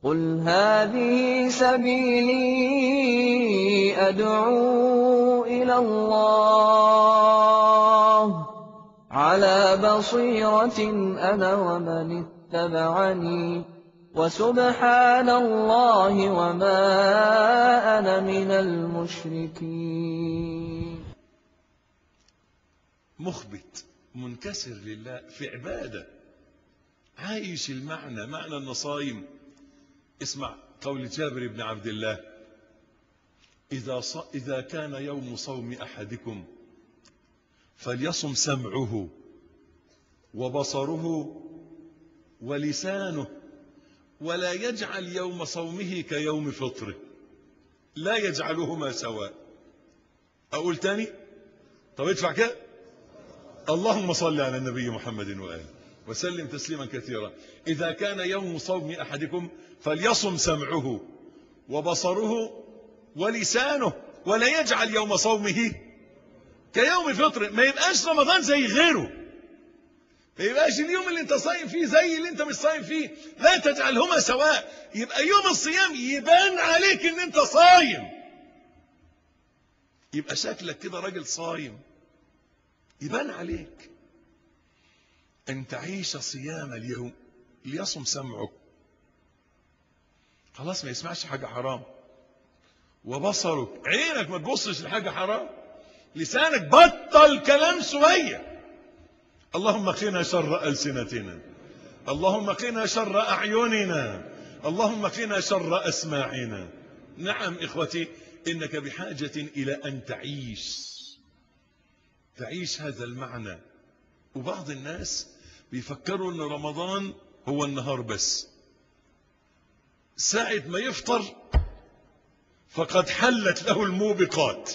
قُلْ هَٰذِهِ سَبِيلِي أَدْعُو إِلَى اللَّهِ ۚ عَلَىٰ بَصِيرَةٍ أَنَا وَمَنِ اتَّبَعَنِي ۖ وَسُبْحَانَ اللَّهِ وَمَا أَنَا مِنَ الْمُشْرِكِينَ مخبت منكسر لله في عبادة عايش المعنى معنى النصايم اسمع قول جابر بن عبد الله إذا, ص... إذا كان يوم صوم أحدكم فليصم سمعه وبصره ولسانه ولا يجعل يوم صومه كيوم فطره لا يجعلهما سواء أقول تاني طب ادفع كده اللهم صل على النبي محمد وآله وسلم تسليما كثيرا إذا كان يوم صوم أحدكم فليصم سمعه وبصره ولسانه ولا يجعل يوم صومه كيوم فطر ما يبقاش رمضان زي غيره ما يبقاش اليوم اللي انت صايم فيه زي اللي انت مش صايم فيه لا تجعلهما سواء يبقى يوم الصيام يبان عليك ان انت صايم يبقى شكلك كده راجل صايم يبان عليك أن تعيش صيام اليوم ليصم سمعك خلاص ما يسمعش حاجة حرام وبصرك عينك ما تبصش لحاجة حرام لسانك بطل كلام شوية اللهم قنا شر ألسنتنا اللهم قنا شر أعيننا اللهم قنا شر أسماعنا نعم إخوتي إنك بحاجة إلى أن تعيش تعيش هذا المعنى وبعض الناس بيفكروا ان رمضان هو النهار بس ساعة ما يفطر فقد حلت له الموبقات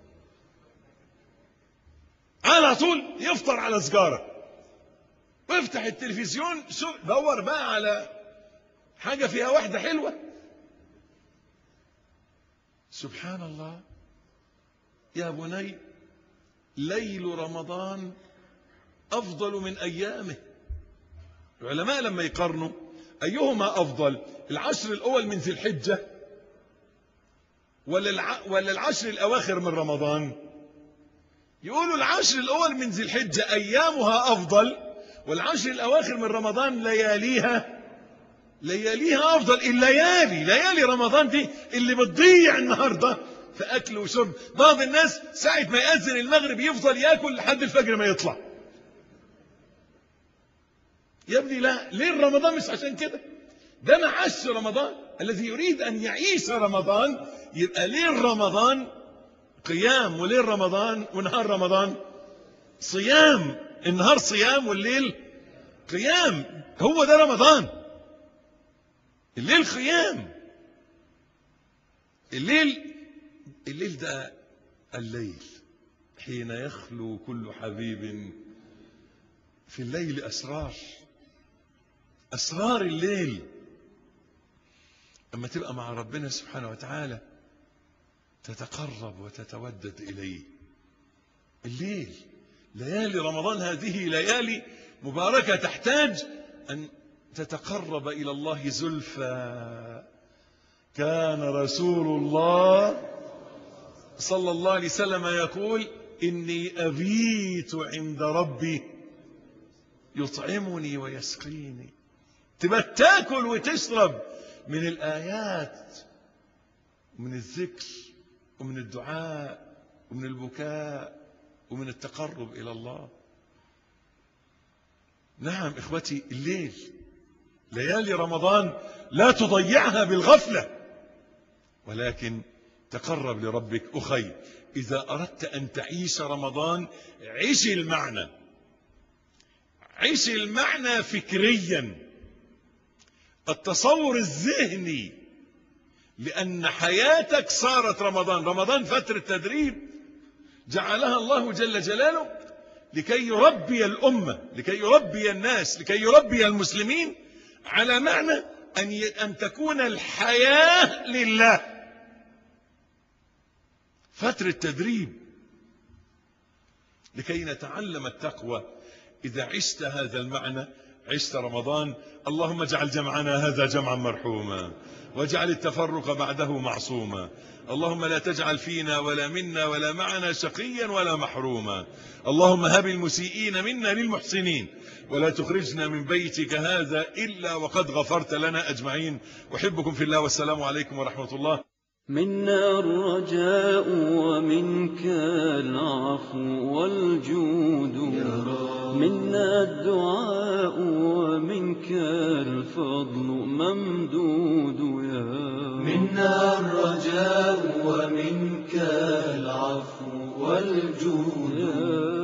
على طول يفطر على سجارة وافتح التلفزيون دور بقى على حاجة فيها واحدة حلوة سبحان الله يا بني ليل رمضان أفضل من أيامه العلماء لما يقارنوا أيهما أفضل العشر الأول من ذي الحجة ولا, الع... ولا العشر الأواخر من رمضان يقولوا العشر الأول من ذي الحجة أيامها أفضل والعشر الأواخر من رمضان لياليها لياليها أفضل الليالي ليالي رمضان دي اللي بتضيع النهاردة في أكل وشرب بعض الناس ساعة ما يأذن المغرب يفضل يأكل لحد الفجر ما يطلع يا ابني لا ليه رمضان مش عشان كده ده ما عاش رمضان الذي يريد أن يعيش رمضان يبقى ليه رمضان قيام وليل رمضان ونهار رمضان صيام النهار صيام والليل قيام هو ده رمضان الليل قيام الليل الليل ده الليل حين يخلو كل حبيب في الليل أسرار أسرار الليل أما تبقى مع ربنا سبحانه وتعالى تتقرب وتتودد إليه الليل ليالي رمضان هذه ليالي مباركة تحتاج أن تتقرب إلى الله زلفى كان رسول الله صلى الله عليه وسلم يقول إني أبيت عند ربي يطعمني ويسقيني تبقى تاكل وتشرب من الآيات ومن الذكر ومن الدعاء ومن البكاء ومن التقرب إلى الله نعم إخوتي الليل ليالي رمضان لا تضيعها بالغفلة ولكن تقرب لربك أخي إذا أردت أن تعيش رمضان عيش المعنى عيش المعنى فكريا التصور الذهني لأن حياتك صارت رمضان رمضان فترة تدريب جعلها الله جل جلاله لكي يربي الأمة لكي يربي الناس لكي يربي المسلمين على معنى أن, ي... أن تكون الحياة لله فترة تدريب لكي نتعلم التقوى إذا عشت هذا المعنى عشت رمضان اللهم اجعل جمعنا هذا جمعا مرحوما واجعل التفرق بعده معصوما اللهم لا تجعل فينا ولا منا ولا معنا شقيا ولا محروما اللهم هب المسيئين منا للمحسنين ولا تخرجنا من بيتك هذا إلا وقد غفرت لنا أجمعين أحبكم في الله والسلام عليكم ورحمة الله منا الرجاء ومنك العفو والجود منا الدعاء ومنك الفضل ممدود يا منا الرجاء ومنك العفو والجود يا